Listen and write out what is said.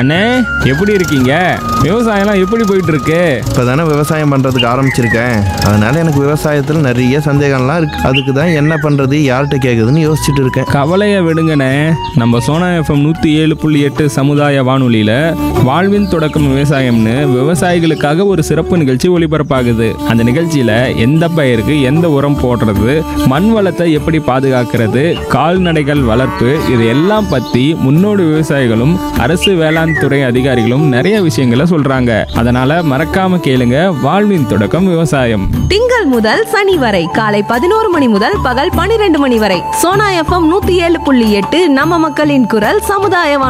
அண்ணே எப்படி இருக்கீங்க விவசாயம்லாம் எப்படி போயிட்டு இருக்கு இப்போ தானே விவசாயம் பண்ணுறதுக்கு ஆரம்பிச்சிருக்கேன் அதனால எனக்கு விவசாயத்தில் நிறைய சந்தேகம்லாம் இருக்கு அதுக்கு தான் என்ன பண்ணுறது யார்கிட்ட கேட்குதுன்னு யோசிச்சுட்டு இருக்கேன் கவலையை விடுங்கண்ணே நம்ம சோனா எஃப்எம் நூற்றி ஏழு புள்ளி எட்டு சமுதாய வானொலியில் வாழ்வின் தொடக்கம் விவசாயம்னு விவசாயிகளுக்காக ஒரு சிறப்பு நிகழ்ச்சி ஒளிபரப்பாகுது அந்த நிகழ்ச்சியில் எந்த பயிருக்கு எந்த உரம் போடுறது மண் வளத்தை எப்படி பாதுகாக்கிறது கால்நடைகள் வளர்ப்பு இது எல்லாம் பற்றி முன்னோடி விவசாயிகளும் அரசு வேளாண் துறை அதிகாரிகளும் நிறைய விஷயங்களை சொல்கிறாங்க அதனால் மறக்காம கேளுங்க வாழ்வின் தொடக்கம் விவசாயம் திங்கள் முதல் சனி வரை காலை பதினோரு மணி முதல் பகல் பனிரெண்டு மணி வரை சோனா எஃப்எம் நூத்தி ஏழு புள்ளி எட்டு நம்ம மக்களின் குரல் சமுதாய வானொலி